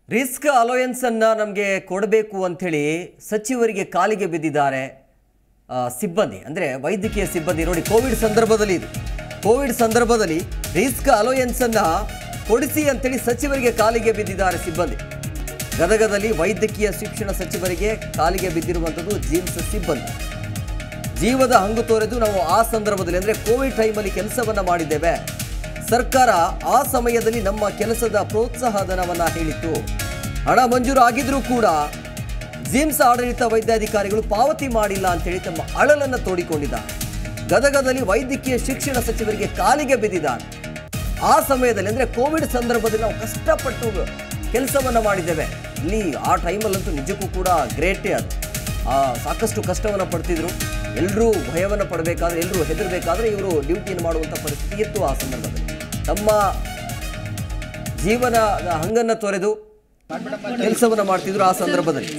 risk allowance ಅನ್ನ ನಮಗೆ ಕೊಡಬೇಕು ಅಂಥೇಳಿ ಸಚಿವರಿಗೆ ಕಾಲಿಗೆ ಬಿದ್ದಿದ್ದಾರೆ ಆ, ಸಿಬ್ಬಂದಿ ಅಂದರೆ ವೈದ್ಯಕೀಯ ಸಿಬ್ಬಂದಿ ನೋಡಿ ಕೋವಿಡ್ ಸಂದರ್ಭದಲ್ಲಿ ಇದು ಕೋವಿಡ್ ಸಂದರ್ಭದಲ್ಲಿ ರಿಸ್ಕ್ ಅಲೋಯನ್ಸ್ ಅನ್ನ ಕೊಡಿಸಿ ಅಂತೇಳಿ ಸಚಿವರಿಗೆ ಕಾಲಿಗೆ ಬಿದ್ದಿದ್ದಾರೆ ಸಿಬ್ಬಂದಿ ಗದಗದಲ್ಲಿ ವೈದ್ಯಕೀಯ ಶಿಕ್ಷಣ ಸಚಿವರಿಗೆ ಕಾಲಿಗೆ ಬಿದ್ದಿರುವಂಥದ್ದು ಜಿಮ್ಸ್ ಸಿಬ್ಬಂದಿ ಜೀವದ ಹಂಗು ತೋರೆದು ನಾವು ಆ ಸಂದರ್ಭದಲ್ಲಿ ಅಂದರೆ ಕೋವಿಡ್ ಟೈಮಲ್ಲಿ ಕೆಲಸವನ್ನ ಮಾಡಿದ್ದೇವೆ ಸರ್ಕಾರ ಆ ಸಮಯದಲ್ಲಿ ನಮ್ಮ ಕೆಲಸದ ಪ್ರೋತ್ಸಾಹ ಧನವನ್ನ ಹೇಳಿತ್ತು ಹಣ ಮಂಜೂರು ಆಗಿದ್ರೂ ಕೂಡ ಜಿಮ್ಸ್ ಆಡಳಿತ ವೈದ್ಯಾಧಿಕಾರಿಗಳು ಪಾವತಿ ಮಾಡಿಲ್ಲ ಅಂತೇಳಿ ತಮ್ಮ ಅಳಲನ್ನು ತೋಡಿಕೊಂಡಿದ್ದಾರೆ ಗದಗದಲ್ಲಿ ವೈದ್ಯಕೀಯ ಶಿಕ್ಷಣ ಸಚಿವರಿಗೆ ಕಾಲಿಗೆ ಬಿದ್ದಿದ್ದಾರೆ ಆ ಸಮಯದಲ್ಲಿ ಅಂದರೆ ಕೋವಿಡ್ ಸಂದರ್ಭದಲ್ಲಿ ನಾವು ಕಷ್ಟಪಟ್ಟು ಕೆಲಸವನ್ನು ಮಾಡಿದ್ದೇವೆ ಇಲ್ಲಿ ಆ ಟೈಮಲ್ಲಂತೂ ನಿಜಕ್ಕೂ ಕೂಡ ಗ್ರೇಟೇ ಅದು ಆ, ಸಾಕಷ್ಟು ಕಷ್ಟವನ್ನು ಪಡ್ತಿದ್ರು ಎಲ್ಲರೂ ಭಯವನ್ನು ಪಡಬೇಕಾದ್ರೆ ಎಲ್ಲರೂ ಹೆದರಬೇಕಾದ್ರೆ ಇವರು ಡ್ಯೂಟಿಯನ್ನು ಮಾಡುವಂಥ ಪರಿಸ್ಥಿತಿ ಇತ್ತು ಆ ಸಂದರ್ಭದಲ್ಲಿ ತಮ್ಮ ಜೀವನದ ಹಂಗನ್ನು ತೊರೆದು ಕೆಲಸವನ್ನು ಮಾಡ್ತಿದ್ರು ಆ ಸಂದರ್ಭದಲ್ಲಿ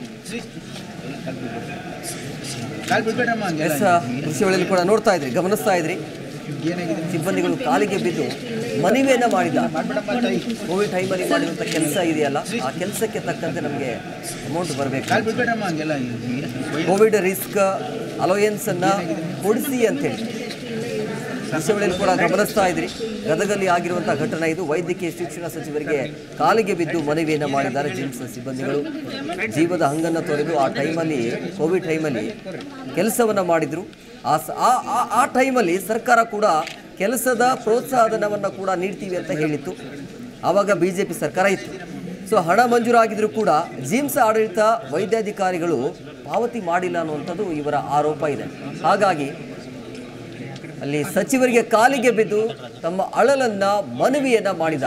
ಕಾಲ್ ಬಿಡ್ಬೇಡಮ್ಮ ಹಂಗೆಲ್ಲ ಎಸ್ ಕೃಷಿಗಳಲ್ಲಿ ಕೂಡ ನೋಡ್ತಾ ಇದ್ರಿ ಗಮನಿಸ್ತಾ ಇದ್ರಿ ಏನಾಗಿದೆ ಸಿಬ್ಬಂದಿಗಳು ಕಾಲಿಗೆ ಬಿದ್ದು ಮನವಿಯನ್ನ ಮಾಡಿದ್ದಾರೆ ಮಾಡ್ಬೇಡಮ್ಮ ತಾಯಿ ಕೋವಿಡ್ ಟೈಮಲ್ಲಿ ಮಾಡಿರುವಂಥ ಕೆಲಸ ಇದೆಯಲ್ಲ ಆ ಕೆಲಸಕ್ಕೆ ತಕ್ಕಂತೆ ನಮಗೆ ಅಮೌಂಟ್ ಬರಬೇಕು ಕಾಲ್ ಬಿಡ್ಬೇಡಮ್ಮ ಹಂಗೆಲ್ಲ ಕೋವಿಡ್ ರಿಸ್ಕ್ ಅಲೋಯನ್ಸ್ ಅನ್ನ ಕೊಡಿಸಿ ಅಂತೇಳಿ ವಿಷಯಗಳಲ್ಲಿ ಕೂಡ ಗಮನಿಸ್ತಾ ಇದ್ರಿ ಗದಗಲ್ಲಿ ಆಗಿರುವಂಥ ಘಟನೆ ಇದು ವೈದ್ಯಕೀಯ ಶಿಕ್ಷಣ ಸಚಿವರಿಗೆ ಕಾಲಿಗೆ ಬಿದ್ದು ಮನವಿಯನ್ನು ಮಾಡಿದ್ದಾರೆ ಜಿಮ್ಸ್ ಸಿಬ್ಬಂದಿಗಳು ಜೀವದ ಹಂಗನ್ನು ತೊರೆದು ಆ ಟೈಮಲ್ಲಿ ಕೋವಿಡ್ ಟೈಮಲ್ಲಿ ಕೆಲಸವನ್ನು ಮಾಡಿದ್ರು ಆ ಸ- ಆ ಆ- ಆ ಟೈಮಲ್ಲಿ ಸರ್ಕಾರ ಕೂಡ ಕೆಲಸದ ಪ್ರೋತ್ಸಾಹಧನವನ್ನು ಕೂಡ ನೀಡ್ತೀವಿ ಅಂತ ಹೇಳಿತ್ತು ಆವಾಗ ಬಿ ಜೆ ಪಿ ಸರ್ಕಾರ ಇತ್ತು ಸೊ ಹಣ ಮಂಜೂರಾಗಿದ್ರೂ ಕೂಡ ಜಿಮ್ಸ್ ಆಡಳಿತ ವೈದ್ಯಾಧಿಕಾರಿಗಳು ಪಾವತಿ ಮಾಡಿಲ್ಲ ಅನ್ನುವಂಥದ್ದು ಇವರ ಆರೋಪ ಇದೆ ಹಾಗಾಗಿ ಅಲ್ಲಿ ಸಚಿವರಿಗೆ ಕಾಲಿಗೆ ಬಿದ್ದು ತಮ್ಮ ಅಳಲನ್ನ ಮನವಿಯನ್ನ ಮಾಡಿದ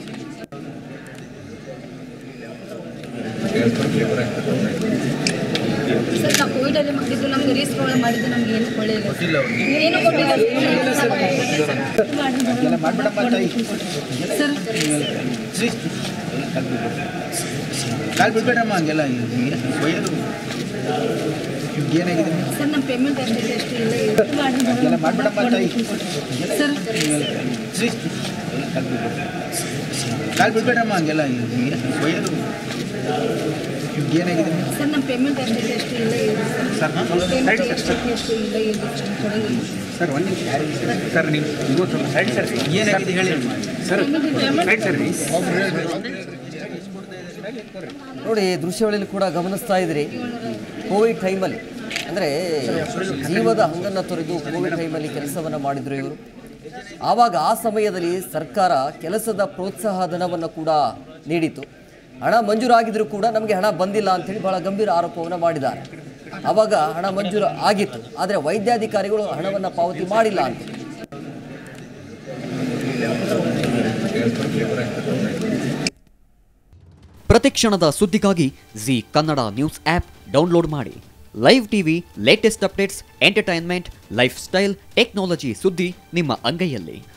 ಸರ್ ನಾವು ಕೋವಿಡ್ ಅಲ್ಲಿ ಮಾಡಿದ್ದು ನಮ್ಗೆ ರೀಸ್ ಮಾಡಿದ್ದು ನಮ್ಗೆ ಏನು ಕೊಡಲಿಲ್ಲ ಏನು ಕೊಟ್ಟಿಲ್ಲ ಹಂಗೆಲ್ಲ ಮಾಡ್ಬೇಡಮ್ಮ ತಾಯಿ ಸರ್ ಕಾಲ್ ಬಿಡ್ಬೇಡಮ್ಮ ಹಂಗೆಲ್ಲ ಒಯ್ಯೋದು ಏನಾಗಿದೆ ಸರ್ ನಮ್ಮ ಪೇಮೆಂಟ್ ಅಷ್ಟೇ ಎಷ್ಟು ಇಲ್ಲ ಹಂಗೆಲ್ಲ ಮಾಡ್ಬೇಡಮ್ಮ ತಾಯಿ ಸರ್ ಕಾಲ್ ಬಿಡ್ಬೇಡಮ್ಮ ಹಂಗೆಲ್ಲ ಒಯ್ಯೋದು ಏನಾಗಿದೆ ಸರ್ ನಮ್ಮ ಪೇಮೆಂಟ್ ಅಷ್ಟೇ ಎಷ್ಟು ಇಲ್ಲ ಪೇಮೆಂಟ್ ಎಷ್ಟು ಎಷ್ಟು ಇಲ್ಲ ಇಲ್ಲ ಕೊಡಲಿಲ್ಲ ಸರ್ ಒಂದು ನಿಮಿಷ ಸರ್ ನೀವು ಇವತ್ತು ಸೈಡ್ ಸರ್ ಏನಾಗಿದೆ ಹೇಳಿ ಸರ್ ಸೈಡ್ ಸರ್ ನೋಡಿ ದೃಶ್ಯಾವಳಿಯಲ್ಲಿ ಕೂಡ ಗಮನಿಸ್ತಾ ಇದ್ರಿ ಕೋವಿಡ್ ಟೈಮಲ್ಲಿ ಅಂದರೆ ಜೀವದ ಹಂಗನ್ನು ತೊರೆದು ಕೋವಿಡ್ ಟೈಮಲ್ಲಿ ಕೆಲಸವನ್ನು ಮಾಡಿದ್ರು ಇವರು ಆವಾಗ ಆ ಸಮಯದಲ್ಲಿ ಸರ್ಕಾರ ಕೆಲಸದ ಪ್ರೋತ್ಸಾಹ ಧನವನ್ನು ಕೂಡ ನೀಡಿತು ಹಣ ಮಂಜೂರಾಗಿದ್ರೂ ಕೂಡ ನಮಗೆ ಹಣ ಬಂದಿಲ್ಲ ಅಂತೇಳಿ ಬಹಳ ಗಂಭೀರ ಆರೋಪವನ್ನು ಮಾಡಿದ್ದಾರೆ ಆವಾಗ ಹಣ ಮಂಜೂರು ಆಗಿತ್ತು ಆದರೆ ವೈದ್ಯಾಧಿಕಾರಿಗಳು ಹಣವನ್ನು ಪಾವತಿ ಮಾಡಿಲ್ಲ ಅಂತ ಪ್ರತಿಕ್ಷಣದ ಸುದ್ದಿಗಾಗಿ Zee Kannada news app download ಮಾಡಿ live TV latest updates entertainment lifestyle technology ಸುದ್ದಿ ನಿಮ್ಮ ಅಂಗೈಯಲ್ಲಿ